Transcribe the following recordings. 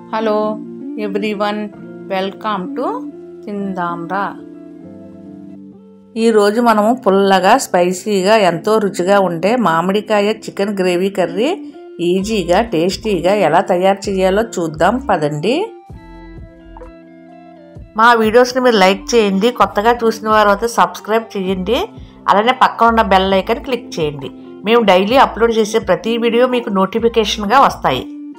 hello everyone welcome to Tindamra ఈరోజు మనము పుల్లగా స్పైసీగా ఎంతో రుచిగా ఉండే మామిడికాయ చికెన్ గ్రేవీ కర్రీ ఈజీగా టేస్టీగా ఎలా తయారు చేయాలో చూద్దాం పదండి మా వీడియోస్ని మీరు లైక్ చేయండి కొత్తగా చూసిన వారు అయితే సబ్స్క్రైబ్ చేయండి అలానే పక్కన ఉన్న బెల్ ఐకాన్ క్లిక్ చేయండి మేము డైలీ అప్లోడ్ చేసే ప్రతి వీడియో మీకు నోటిఫికేషన్గా వస్తాయి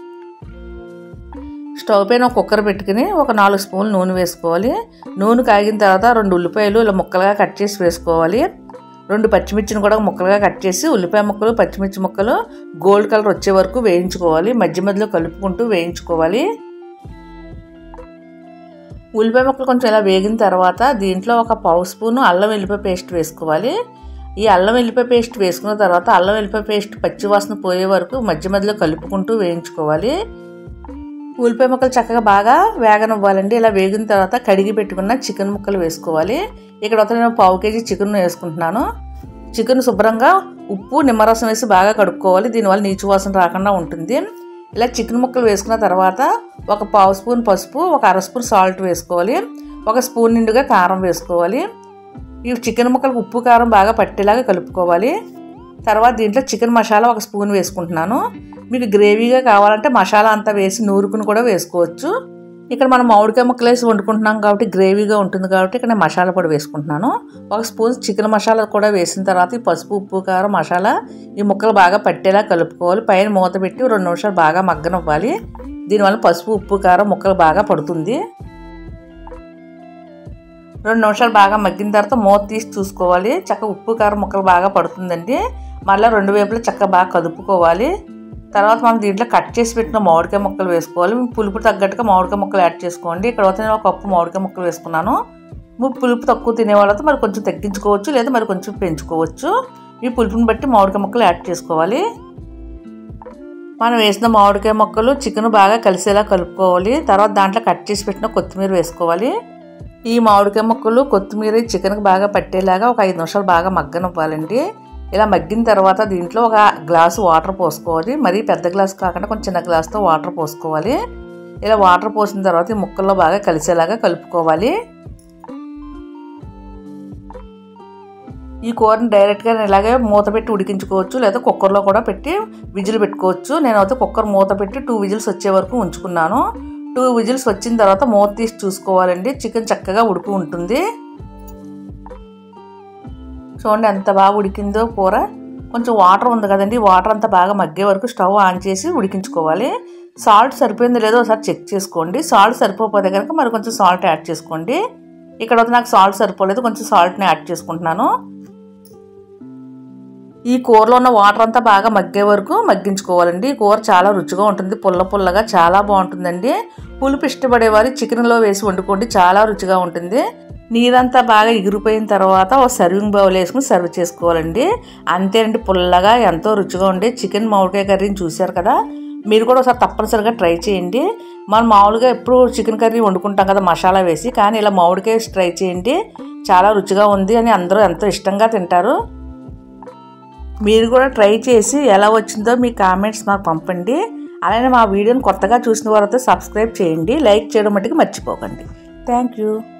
స్టవ్ పైన ఒక కుక్కర్ పెట్టుకుని ఒక నాలుగు స్పూన్లు నూనె వేసుకోవాలి నూనె కాగిన తర్వాత రెండు ఉల్లిపాయలు ఇలా ముక్కలుగా కట్ చేసి వేసుకోవాలి రెండు పచ్చిమిర్చిని కూడా ముక్కలుగా కట్ చేసి ఉల్లిపాయ ముక్కలు పచ్చిమిర్చి ముక్కలు గోల్డ్ కలర్ వచ్చే వరకు వేయించుకోవాలి మధ్య మధ్యలో కలుపుకుంటూ వేయించుకోవాలి ఉల్లిపాయ ముక్కలు కొంచెం ఇలా వేగిన తర్వాత దీంట్లో ఒక పావు స్పూను అల్లం వెల్లిపాయ పేస్ట్ వేసుకోవాలి ఈ అల్లం వెల్లిపాయ పేస్ట్ వేసుకున్న తర్వాత అల్లం వెల్లిపాయ పేస్ట్ పచ్చివాసన పోయే వరకు మధ్య మధ్యలో కలుపుకుంటూ వేయించుకోవాలి ఉల్లిపాయ ముక్కలు చక్కగా బాగా వేగనివ్వాలండి ఇలా వేగిన తర్వాత కడిగి పెట్టుకున్న చికెన్ ముక్కలు వేసుకోవాలి ఇక్కడ ఒక నేను పావు కేజీ చికెన్ వేసుకుంటున్నాను చికెన్ శుభ్రంగా ఉప్పు నిమ్మరసం వేసి బాగా కడుక్కోవాలి దీనివల్ల నీచు వాసన రాకుండా ఉంటుంది ఇలా చికెన్ ముక్కలు వేసుకున్న తర్వాత ఒక పావు స్పూన్ పసుపు ఒక అర స్పూన్ సాల్ట్ వేసుకోవాలి ఒక స్పూన్ నిండుగా కారం వేసుకోవాలి ఈ చికెన్ ముక్కలకు ఉప్పు కారం బాగా పట్టేలాగా కలుపుకోవాలి తర్వాత దీంట్లో చికెన్ మసాలా ఒక స్పూన్ వేసుకుంటున్నాను మీకు గ్రేవీగా కావాలంటే మసాలా అంతా వేసి నూరుకుని కూడా వేసుకోవచ్చు ఇక్కడ మనం మామిడికాయ ముక్కలు వేసి వండుకుంటున్నాం కాబట్టి గ్రేవీగా ఉంటుంది కాబట్టి ఇక్కడ నేను మసాలా పొడి వేసుకుంటున్నాను ఒక స్పూన్ చికెన్ మసాలా కూడా వేసిన తర్వాత ఈ పసుపు ఉప్పు కారం మసాలా ఈ ముక్కలు బాగా పట్టేలా కలుపుకోవాలి పైన మూత పెట్టి రెండు నిమిషాలు బాగా మగ్గనివ్వాలి దీనివల్ల పసుపు ఉప్పు కారం ముక్కలు బాగా పడుతుంది రెండు నిమిషాలు బాగా మగ్గిన తర్వాత మూత తీసి చూసుకోవాలి చక్కగా ఉప్పు కారం ముక్కలు బాగా పడుతుందండి మళ్ళీ రెండు వైపులా చక్కగా బాగా కదుపుకోవాలి తర్వాత మనం దీంట్లో కట్ చేసి పెట్టిన మామిడికాయ ముక్కలు వేసుకోవాలి పులుపు తగ్గట్టుగా మామిడికాయ ముక్కలు యాడ్ చేసుకోండి ఇక్కడ అయితే నేను ఒక కప్పు మామిడికాయ ముక్కలు వేసుకున్నాను మీరు పులుపు తక్కువ తినే వాళ్ళతో మరి కొంచెం తగ్గించుకోవచ్చు లేదా మరి కొంచెం పెంచుకోవచ్చు ఈ పులుపుని బట్టి మామిడికాయ ముక్కలు యాడ్ చేసుకోవాలి మనం వేసిన మామిడికాయ ముక్కలు చికెన్ బాగా కలిసేలా కలుపుకోవాలి తర్వాత దాంట్లో కట్ చేసి పెట్టిన కొత్తిమీర వేసుకోవాలి ఈ మామిడికాయ ముక్కలు కొత్తిమీర చికెన్కి బాగా పట్టేలాగా ఒక ఐదు నిమిషాలు బాగా మగ్గనివ్వాలండి ఇలా మగ్గిన తర్వాత దీంట్లో ఒక గ్లాసు వాటర్ పోసుకోవాలి మరీ పెద్ద గ్లాస్ కాకుండా కొంచెం చిన్న గ్లాస్తో వాటర్ పోసుకోవాలి ఇలా వాటర్ పోసిన తర్వాత ఈ ముక్కల్లో బాగా కలిసేలాగా కలుపుకోవాలి ఈ కూరని డైరెక్ట్గా ఇలాగే మూత పెట్టి ఉడికించుకోవచ్చు లేదా కుక్కర్లో కూడా పెట్టి విజిల్ పెట్టుకోవచ్చు నేనైతే కుక్కర్ మూత పెట్టి టూ విజిల్స్ వచ్చే వరకు ఉంచుకున్నాను టూ విజిల్స్ వచ్చిన తర్వాత మూత తీసి చూసుకోవాలండి చికెన్ చక్కగా ఉడుకు ఉంటుంది చూడండి ఎంత బాగా ఉడికిందో కూర కొంచెం వాటర్ ఉంది కదండి వాటర్ అంతా బాగా మగ్గే వరకు స్టవ్ ఆన్ చేసి ఉడికించుకోవాలి సాల్ట్ సరిపోయిందో లేదో ఒకసారి చెక్ చేసుకోండి సాల్ట్ సరిపోతే కనుక మరి కొంచెం సాల్ట్ యాడ్ చేసుకోండి ఇక్కడ నాకు సాల్ట్ సరిపోలేదు కొంచెం సాల్ట్ని యాడ్ చేసుకుంటున్నాను ఈ కూరలో ఉన్న వాటర్ అంతా బాగా మగ్గే వరకు మగ్గించుకోవాలండి ఈ కూర చాలా రుచిగా ఉంటుంది పుల్ల పుల్లగా చాలా బాగుంటుందండి పులుపు ఇష్టపడే వారు చికెన్లో వేసి వండుకోండి చాలా రుచిగా ఉంటుంది నీరంతా బాగా ఎగిరిపోయిన తర్వాత ఒక సర్వింగ్ బౌల్ వేసుకుని సర్వ్ చేసుకోవాలండి అంతేనండి పుల్లగా ఎంతో రుచిగా ఉండే చికెన్ మామిడికాయ కర్రీని చూశారు కదా మీరు కూడా ఒకసారి తప్పనిసరిగా ట్రై చేయండి మనం మామూలుగా ఎప్పుడు చికెన్ కర్రీ వండుకుంటాం కదా మసాలా వేసి కానీ ఇలా మామిడికాయ ట్రై చేయండి చాలా రుచిగా ఉంది అని అందరూ ఎంతో ఇష్టంగా తింటారు మీరు కూడా ట్రై చేసి ఎలా వచ్చిందో మీ కామెంట్స్ మాకు పంపండి అలానే మా వీడియోని కొత్తగా చూసిన వారైతే సబ్స్క్రైబ్ చేయండి లైక్ చేయడం మట్టుకు మర్చిపోకండి థ్యాంక్ యూ